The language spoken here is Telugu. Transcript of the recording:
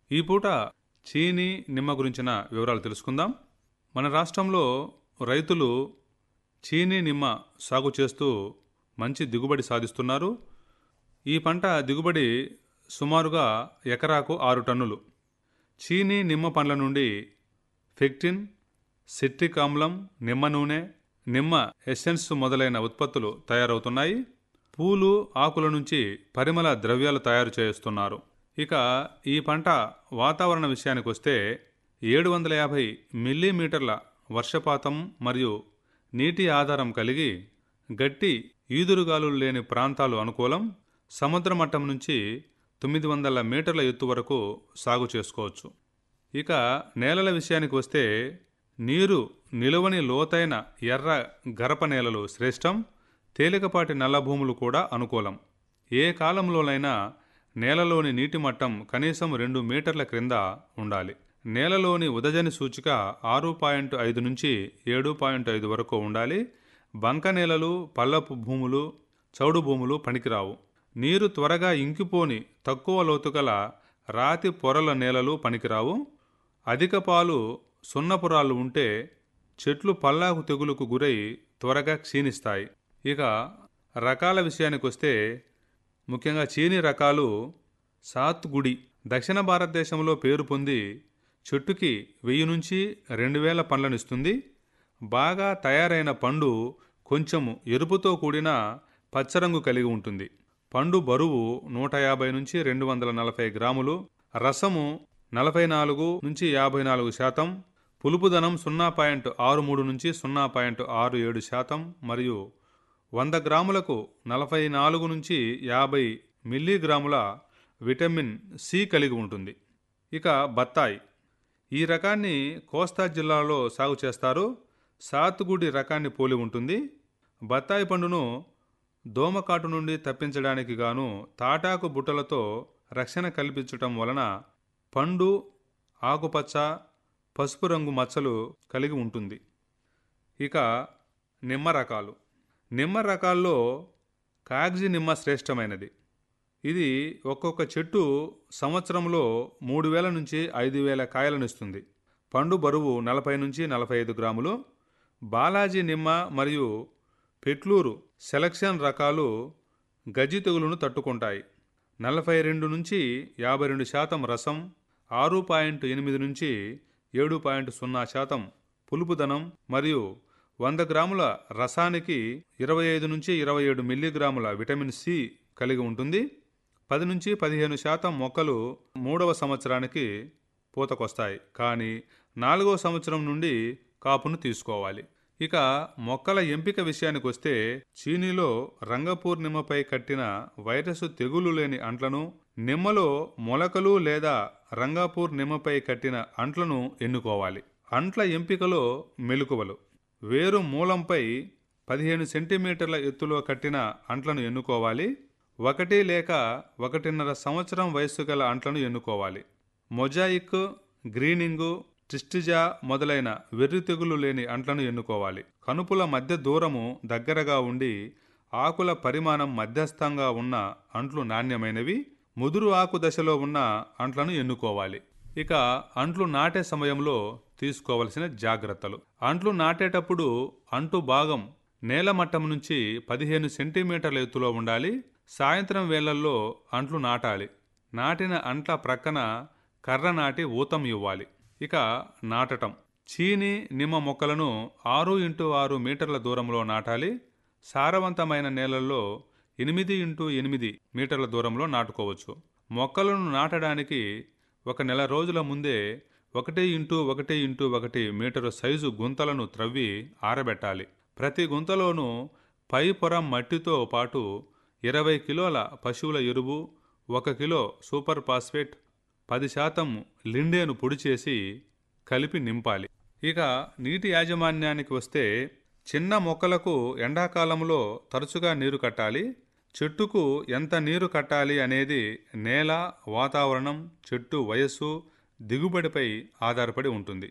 ఈ పూట చీని నిమ్మ గురించిన వివరాలు తెలుసుకుందాం మన రాష్ట్రంలో రైతులు చీని నిమ్మ సాగు చేస్తూ మంచి దిగుబడి సాధిస్తున్నారు ఈ పంట దిగుబడి సుమారుగా ఎకరాకు ఆరు టన్నులు చీని నిమ్మ పండ్ల నుండి ఫెక్టిన్ సిట్రిక్ ఆమ్లం నిమ్మ నూనె నిమ్మ ఎసెన్స్ మొదలైన ఉత్పత్తులు తయారవుతున్నాయి పూలు ఆకుల నుంచి పరిమళ ద్రవ్యాలు తయారు చేస్తున్నారు ఇక ఈ పంట వాతావరణ విషయానికి వస్తే ఏడు వందల యాభై మిల్లీమీటర్ల వర్షపాతం మరియు నీటి ఆధారం కలిగి గట్టి ఈదురుగాలులు లేని ప్రాంతాలు అనుకూలం సముద్ర మట్టం నుంచి తొమ్మిది వందల మీటర్ల ఎత్తు వరకు సాగు చేసుకోవచ్చు ఇక నేలల విషయానికి వస్తే నీరు నిలువని లోతైన ఎర్ర గరప నేలలు శ్రేష్టం తేలికపాటి నల్ల భూములు కూడా అనుకూలం ఏ కాలంలోనైనా నేలలోని నీటి మట్టం కనీసం రెండు మీటర్ల క్రింద ఉండాలి నేలలోని ఉదజని సూచిక ఆరు పాయింట్ ఐదు నుంచి ఏడు పాయింట్ ఐదు వరకు ఉండాలి బంక నేలలు పల్లపు భూములు చౌడు భూములు పనికిరావు నీరు త్వరగా ఇంకిపోని తక్కువ లోతుగల రాతి పొరల నేలలు పనికిరావు అధిక పాలు సున్నపురాలు ఉంటే చెట్లు పల్లాకు తెగులుకు గురై త్వరగా క్షీణిస్తాయి ఇక రకాల విషయానికి వస్తే ముఖ్యంగా చీని రకాలు సాత్గుడి దక్షిణ భారతదేశంలో పేరు పొంది చెట్టుకి వెయ్యి నుంచి రెండు వేల పండ్లనిస్తుంది బాగా తయారైన పండు కొంచెము ఎరుపుతో కూడిన పచ్చరంగు కలిగి ఉంటుంది పండు బరువు నూట యాభై నుంచి రెండు వందల నలభై గ్రాములు రసము నలభై నాలుగు నుంచి యాభై నాలుగు శాతం పులుపుదనం సున్నా పాయింట్ ఆరు మూడు నుంచి సున్నా పాయింట్ ఆరు ఏడు శాతం మరియు వంద గ్రాములకు నలభై నాలుగు నుంచి యాభై మిల్లీగ్రాముల విటమిన్ సి కలిగి ఉంటుంది ఇక బత్తాయి ఈ రకాన్ని కోస్తా జిల్లాలో సాగు చేస్తారు సాతుగుడి రకాన్ని పోలి ఉంటుంది బత్తాయి పండును దోమకాటు నుండి తప్పించడానికి గాను తాటాకు బుట్టలతో రక్షణ కల్పించటం వలన పండు ఆకుపచ్చ పసుపు రంగు మచ్చలు కలిగి ఉంటుంది ఇక నిమ్మ రకాలు నిమ్మ రకాల్లో కాగ్జి నిమ్మ శ్రేష్టమైనది ఇది ఒక్కొక్క చెట్టు సంవత్సరంలో మూడు వేల నుంచి ఐదు వేల కాయలనిస్తుంది పండు బరువు నలభై నుంచి నలభై ఐదు గ్రాములు బాలాజీ నిమ్మ మరియు పెట్లూరు సెలక్షన్ రకాలు గజ్జి తెగులును తట్టుకుంటాయి నలభై రెండు నుంచి యాభై రెండు శాతం రసం ఆరు పాయింట్ ఎనిమిది నుంచి ఏడు పాయింట్ సున్నా శాతం పులుపుదనం మరియు వంద గ్రాముల రసానికి ఇరవై ఐదు నుంచి ఇరవై ఏడు మిల్లీగ్రాముల విటమిన్ సి కలిగి ఉంటుంది పది నుంచి పదిహేను శాతం మొక్కలు మూడవ సంవత్సరానికి పూతకొస్తాయి కానీ నాలుగవ సంవత్సరం నుండి కాపును తీసుకోవాలి ఇక మొక్కల ఎంపిక విషయానికి వస్తే చీనీలో రంగపూర్ నిమ్మపై కట్టిన వైరస్ తెగులు లేని అంట్లను నిమ్మలో మొలకలు లేదా రంగాపూర్ నిమ్మపై కట్టిన అంట్లను ఎన్నుకోవాలి అంట్ల ఎంపికలో మెలకువలు వేరు మూలంపై పదిహేను సెంటీమీటర్ల ఎత్తులో కట్టిన అంట్లను ఎన్నుకోవాలి ఒకటి లేక ఒకటిన్నర సంవత్సరం వయస్సు గల అంట్లను ఎన్నుకోవాలి మొజాయిక్ గ్రీనింగు ట్రిస్టిజా మొదలైన వెర్రి తెగులు లేని అంట్లను ఎన్నుకోవాలి కనుపుల మధ్య దూరము దగ్గరగా ఉండి ఆకుల పరిమాణం మధ్యస్థంగా ఉన్న అంట్లు నాణ్యమైనవి ముదురు ఆకు దశలో ఉన్న అంట్లను ఎన్నుకోవాలి ఇక అంట్లు నాటే సమయంలో తీసుకోవలసిన జాగ్రత్తలు అంట్లు నాటేటప్పుడు అంటు భాగం నేల మట్టం నుంచి పదిహేను సెంటీమీటర్ల ఎత్తులో ఉండాలి సాయంత్రం వేళల్లో అంట్లు నాటాలి నాటిన అంట్ల ప్రక్కన కర్ర నాటి ఊతం ఇవ్వాలి ఇక నాటటం చీని నిమ్మ మొక్కలను ఆరు ఇంటూ ఆరు మీటర్ల దూరంలో నాటాలి సారవంతమైన నేలల్లో ఎనిమిది ఇంటూ ఎనిమిది మీటర్ల దూరంలో నాటుకోవచ్చు మొక్కలను నాటడానికి ఒక నెల రోజుల ముందే ఒకటి ఇంటూ ఒకటి ఇంటూ ఒకటి మీటరు సైజు గుంతలను త్రవ్వి ఆరబెట్టాలి ప్రతి గుంతలోనూ పై పొర మట్టితో పాటు ఇరవై కిలోల పశువుల ఎరువు ఒక కిలో సూపర్ ఫాస్ఫేట్ పది శాతం లిండేను పొడి చేసి కలిపి నింపాలి ఇక నీటి యాజమాన్యానికి వస్తే చిన్న మొక్కలకు ఎండాకాలంలో తరచుగా నీరు కట్టాలి చెట్టుకు ఎంత నీరు కట్టాలి అనేది నేల వాతావరణం చెట్టు వయస్సు దిగుబడిపై ఆధారపడి ఉంటుంది